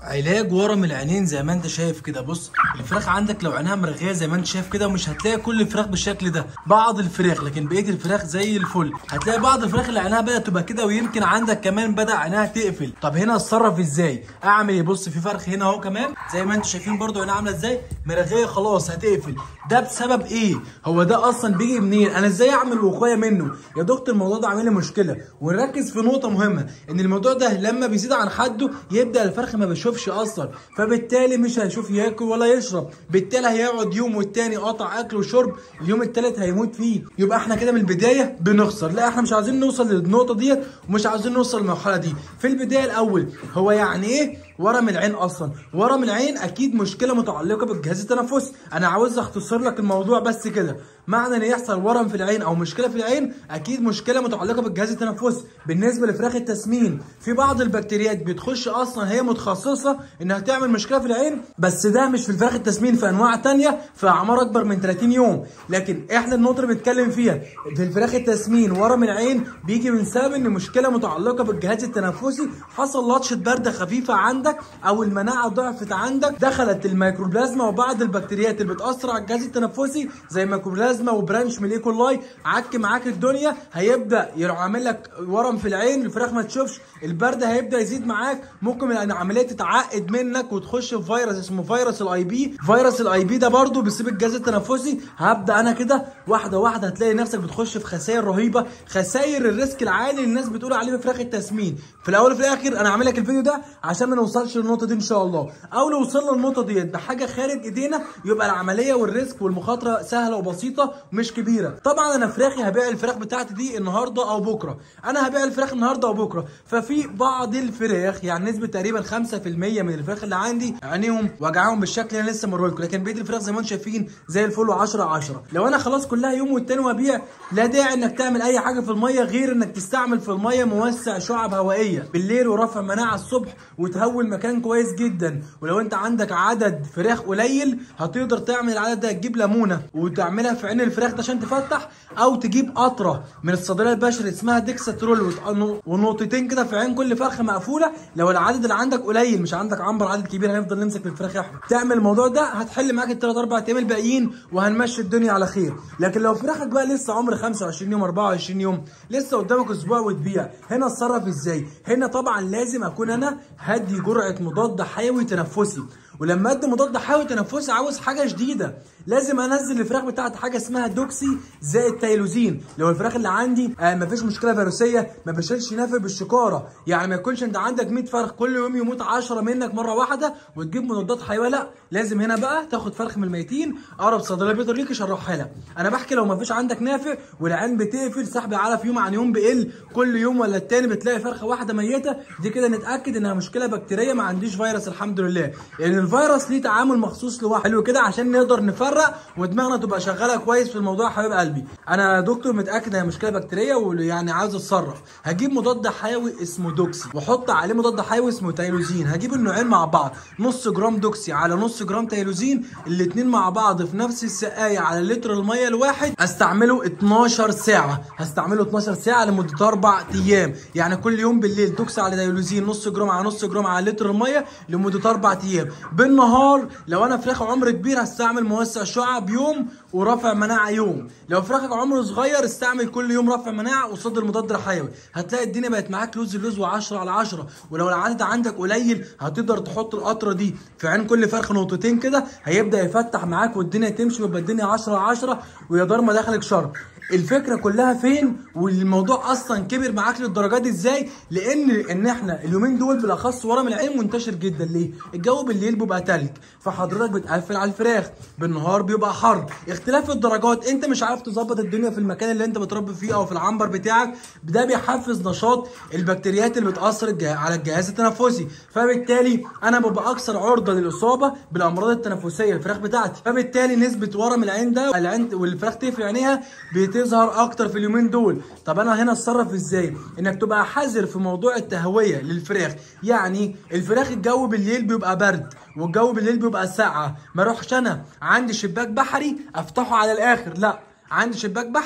علاج ورم العينين زي ما انت شايف كده بص الفراخ عندك لو عينها مرغيه زي ما انت شايف كده ومش هتلاقي كل الفراخ بالشكل ده بعض الفراخ لكن بقيه الفراخ زي الفل هتلاقي بعض الفراخ اللي عينها بدات تبقى كده ويمكن عندك كمان بدا عينها تقفل طب هنا اتصرف ازاي اعمل ايه بص في فرخ هنا اهو كمان زي ما انتم شايفين برضو عينها عامله ازاي مرغيه خلاص هتقفل ده بسبب ايه هو ده اصلا بيجي منين انا ازاي اعمل وقايه منه يا دكتور الموضوع ده عامل لي مشكله ونركز في نقطه مهمه ان الموضوع ده لما بيزيد عن حده يبدا الفرخ ما بيشوفش اصلا فبالتالي مش هيشوف ياكل ولا يشرب بالتالي هيقعد يوم والتاني قطع اكل وشرب اليوم التالت هيموت فيه يبقى احنا كده من البدايه بنخسر لا احنا مش عايزين نوصل للنقطه ديت ومش عايزين نوصل للمرحله دي في البدايه الاول هو يعني ايه ورم العين اصلا ورم العين اكيد مشكله متعلقه بالجهاز التنفسي انا عاوز اختصر لك الموضوع بس كده معنى ان يحصل ورم في العين او مشكله في العين اكيد مشكله متعلقه بالجهاز التنفسي بالنسبه لفراخ التسمين في بعض البكتيريات بتخش اصلا هي متخصصه انها تعمل مشكله في العين بس ده مش في الفراخ التسمين في انواع تانية في اعمار اكبر من 30 يوم لكن احنا النقطه اللي بنتكلم فيها في الفراخ التسمين ورم العين بيجي من سبب ان مشكله متعلقه بالجهاز التنفسي حصل لطشه برد خفيفه عندك او المناعه ضعفت عندك دخلت الميكروبلازما وبعض البكتيريات اللي بتاثر على الجهاز التنفسي زي ميكروبلازما وبرانش من الايكولاي عك معاك الدنيا هيبدا يروح عامل لك ورم في العين الفراخ ما تشوفش البرد هيبدا يزيد معاك ممكن العمليه تتعقد منك وتخش في فيروس اسمه فيروس الاي بي فيروس الاي بي ده برده بيسيب الجهاز التنفسي هبدا انا كده واحده واحده هتلاقي نفسك بتخش في خسائر رهيبه خسائر الريسك العالي اللي الناس بتقول عليه في فراخ التسمين في الاول وفي الاخر انا عامل لك الفيديو ده عشان ما نوصلش للنقطه دي ان شاء الله او لو وصلنا للنقطه ديت بحاجه خارج ايدينا يبقى العمليه والريسك والمخاطره سهله وبسيطه مش كبيره طبعا انا فراخي هبيع الفراخ بتاعتي دي النهارده او بكره انا هبيع الفراخ النهارده او بكره ففي بعض الفراخ يعني نسبه تقريبا 5% من الفراخ اللي عندي عينيهم وجعاهم بالشكل اللي انا لسه موريه لكم لكن بقيه الفراخ زي ما انتم شايفين زي الفل 10 10 لو انا خلاص كلها يوم والتاني وابيع لا داعي انك تعمل اي حاجه في الميه غير انك تستعمل في الميه موسع شعب هوائيه بالليل ورفع مناعه الصبح وتهوي المكان كويس جدا ولو انت عندك عدد فراخ قليل هتقدر تعمل العدد ده تجيب ليمونه وتعملها في عين الفراخ ده عشان تفتح او تجيب قطره من الصيدليه البشري اسمها ديكساترول ونقطتين كده في عين كل فرخه مقفوله لو العدد اللي عندك قليل مش عندك عنبر عدد كبير هيفضل نمسك في الفراخ احنا تعمل الموضوع ده هتحل معاك الثلاث اربع ايام الباقيين وهنمشي الدنيا على خير لكن لو فراخك بقى لسه عمر 25 يوم 24 يوم لسه قدامك اسبوع وتبيع هنا اتصرف ازاي هنا طبعا لازم اكون انا هدي جرعه مضاد حيوي تنفسي ولما ادي مضاد حيوي تنفسي عاوز حاجه جديده لازم انزل الفراخ بتاعتي حاجه اسمها دوكسي زائد تايلوزين لو الفراخ اللي عندي آه مفيش مشكله فيروسيه ما بشيلش نافع بالشكاره يعني ما يكونش انت عندك 100 فرخ كل يوم يموت 10 منك مره واحده وتجيب مضادات حيويه لا لازم هنا بقى تاخد فرخ من الميتين اقرب صيدليه بيطري ليك يشرحها لك انا بحكي لو مفيش عندك نافع والعين بتقفل سحب علف يوم عن يوم بيقل كل يوم ولا التاني بتلاقي فرخه واحده ميته دي كده نتاكد انها مشكله بكتيريه ما عنديش فيروس الحمد لله لان الفيروس ليه تعامل مخصوص لوحده حلو كده عشان نقدر نفرق ودماغنا تبقى شغاله كويس في الموضوع يا حبيب قلبي انا دكتور متاكد هي مشكله بكتيريه ويعني عاوز اتصرف هجيب مضاد حيوي اسمه دوكسي واحط عليه مضاد حيوي اسمه تايلوزين هجيب النوعين مع بعض نص جرام دوكسي على نص جرام تايلوزين الاثنين مع بعض في نفس السقايه على لتر الميه الواحد استعمله 12 ساعه هستعمله 12 ساعه لمده اربع ايام يعني كل يوم بالليل دوكسي على تايلوزين نص جرام على نص جرام على لتر الميه لمده اربع ايام بالنهار لو انا فراخ عمر كبير هستعمل موسع شعب يوم ورفع مناعه يوم لو فراخك عمره صغير استعمل كل يوم رفع مناعه قصاد المضاد الحيوي هتلاقي الدنيا بقت معاك لوز اللوز و10 على 10 ولو العدد عندك قليل هتقدر تحط القطره دي في عين كل فرخ نقطتين كده هيبدا يفتح معاك والدنيا تمشي ويبقى الدنيا 10 على 10 ويا دار ما دخلك شر الفكره كلها فين والموضوع اصلا كبر معاك للدرجه دي ازاي لان ان احنا اليومين دول بالاخص ورم العين منتشر جدا ليه الجو بالليل بيبقى تلج فحضرتك بتقفل على الفراخ بالنهار بيبقى حر اختلاف الدرجات انت مش عارف تظبط الدنيا في المكان اللي انت بتربي فيه او في العنبر بتاعك ده بيحفز نشاط البكتيريات اللي بتاثر على الجهاز التنفسي فبالتالي انا ببقى اكثر عرضه للاصابه بالامراض التنفسيه الفراخ بتاعتي فبالتالي نسبه ورم العين ده العين والفراخ تقفل عينيها بتظهر اكتر في اليومين دول طب انا هنا اتصرف ازاي انك تبقى حذر في موضوع التهويه للفراخ يعني الفراخ الجو بالليل بيبقى برد والجو بالليل بيبقى ساقعه ما اروحش انا عندي شباك بحري افتحه على الاخر لا عندي شباك بحري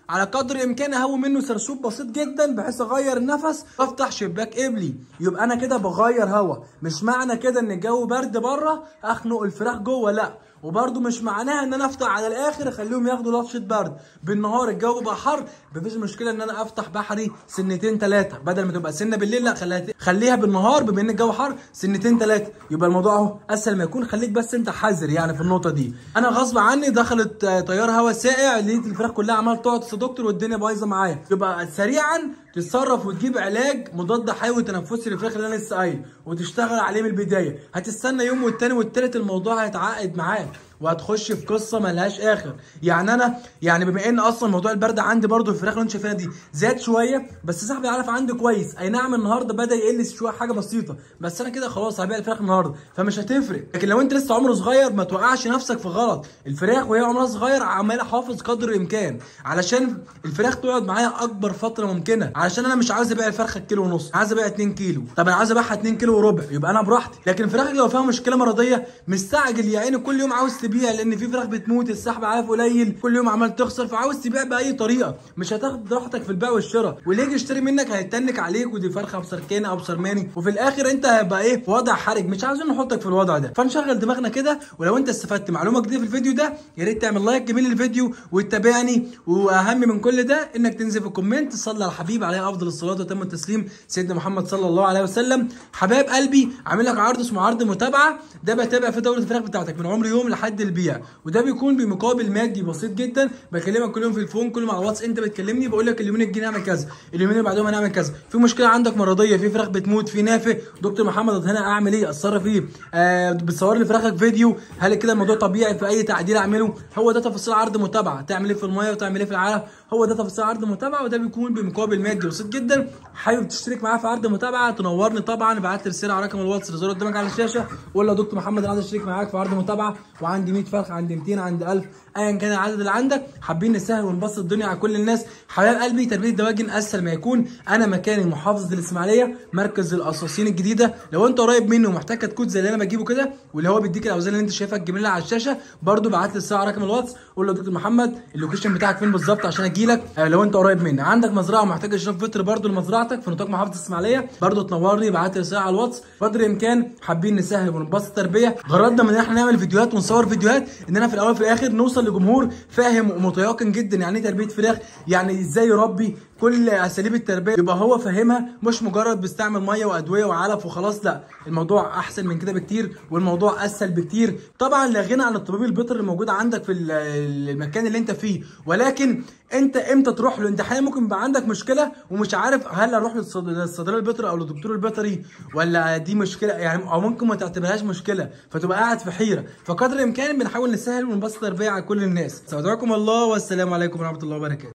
على قدر الامكان اهوي منه سرسوب بسيط جدا بحيث اغير النفس وافتح شباك قبلي يبقى انا كده بغير هوا مش معنى كده ان الجو برد بره اخنق الفراخ جوه لا وبرده مش معناها ان انا افتح على الاخر اخليهم ياخدوا لطشه برد بالنهار الجو بقى حر مفيش مشكله ان انا افتح بحري سنتين ثلاثه بدل ما تبقى سنه بالليل لا خليها خليها بالنهار بما ان الجو حر سنتين ثلاثه يبقى الموضوع اهو اسهل ما يكون خليك بس انت حذر يعني في النقطه دي انا غصب عني دخلت تيار هواء ساقع لقيت الفراخ كلها عماله تقعد يا دكتور والدنيا بايظه معايا يبقى سريعا تتصرف وتجيب علاج مضاد حيوي تنفسي للفراخ اللي انا لسه قايل وتشتغل عليه من البدايه هتستنى يوم والتاني والتالت الموضوع هيتعقد معاك وهتخش في قصه ملهاش اخر يعني انا يعني بما ان اصلا موضوع البرد عندي برده الفراخ اللي انت شايفينها دي زاد شويه بس صاحبي عارف عندي كويس اي نعم النهارده بدا يقل شويه حاجه بسيطه بس انا كده خلاص هبيع الفراخ النهارده فمش هتفرق لكن لو انت لسه عمره صغير ما توقعش نفسك في غلط الفراخ وهي عمرها صغير عمال احافظ قدر الامكان علشان الفراخ تقعد معايا اكبر فتره ممكنه علشان انا مش عايز ابيع الفرخه كيلو ونص عايز ابيع 2 كيلو طب انا عايز ابيعها 2 كيلو وربع يبقى انا براحتي لكن فراخك لو فيها مشكله مرضيه مستعجل يا عيني كل يوم عاوز تبيع لان في فراخ بتموت السحب عارف قليل كل يوم عمال تخسر فعاوز تبيع باي طريقه مش هتاخد راحتك في البيع والشراء واللي يجي يشتري منك هيتنك عليك ودي فرخه بسركانه او بسرماني وفي الاخر انت هيبقى ايه في وضع حرج مش عاوزين نحطك في الوضع ده فنشغل دماغنا كده ولو انت استفدت معلومه جديده في الفيديو ده يا ريت تعمل لايك جميل للفيديو وتتابعني واهم من كل ده انك تنزل في الكومنت تصلي على الحبيب عليه افضل الصلاه وتم التسليم سيدنا محمد صلى الله عليه وسلم حبايب قلبي عامل لك عرض اسمه عرض متابعه ده بتابع في دوره الفراخ بتاعتك من عمر يوم لحد البيع وده بيكون بمقابل مادي بسيط جدا بكلمك كل يوم في الفون كل يوم على الواتس انت بتكلمني بقول لك اليومين الجايين نعمل كذا اليومين اللي بعدهم هنعمل كذا في مشكله عندك مرضيه في فراخ بتموت في نافق دكتور محمد هنا اعمل ايه اتصرف ايه آه بتصور لي فراخك فيديو هل كده الموضوع طبيعي في اي تعديل اعمله هو ده تفاصيل عرض متابعه تعمل ايه في الميه وتعمل ايه في العلف هو ده تفاصيل عرض متابعه وده بيكون بمقابل مادي بسيط جدا حابب تشترك معايا في عرض متابعه تنورني طبعا ابعت لي رساله على رقم الواتس اللي ظاهر قدامك على الشاشه ولا دكتور محمد انا عايز اشترك معاك في عرض متابعه وعندي 100 فرخه عندي 200 عندي 1000 ايا كان العدد اللي عندك حابين نسهل ونبسط الدنيا على كل الناس حبايب قلبي تربيه الدواجن اسهل ما يكون انا مكاني محافظه الاسماعيليه مركز القصاصين الجديده لو انت قريب مني ومحتاج كتكوت زي اللي انا بجيبه كده واللي هو بيديك الاوزان اللي انت شايفها الجميله على الشاشه برده بعت لي الساعه رقم الواتس قول له دكتور محمد اللوكيشن بتاعك فين بالظبط عشان اجي لك لو انت قريب مني عندك مزرعه ومحتاج اشراف فطر برده لمزرعتك في نطاق محافظه الاسماعيليه برده تنورني بعت لي رساله على الواتس قدر الامكان حابين نسهل ونبسط التربيه غرضنا من ان احنا نعمل فيديوهات ونصور فيديوهات اننا في الاول وفي الاخر نوصل لجمهور فاهم ومتيقن جدا يعني ايه تربيه فراخ يعني ازاي يربي كل اساليب التربيه يبقى هو فاهمها مش مجرد بيستعمل ميه وادويه وعلف وخلاص لا الموضوع احسن من كده بكتير والموضوع اسهل بكتير طبعا لا غنى عن الطبيب البيطري اللي موجود عندك في المكان اللي انت فيه ولكن انت امتى تروح له انت احيانا ممكن يبقى عندك مشكله ومش عارف هل اروح للصيدليه البيطري او للدكتور البيطري ولا دي مشكله يعني او ممكن ما تعتبرهاش مشكله فتبقى قاعد في حيره فقدر الامكان بنحاول نسهل ونبسط التربيه على كل الناس استودعكم الله والسلام عليكم ورحمه الله وبركاته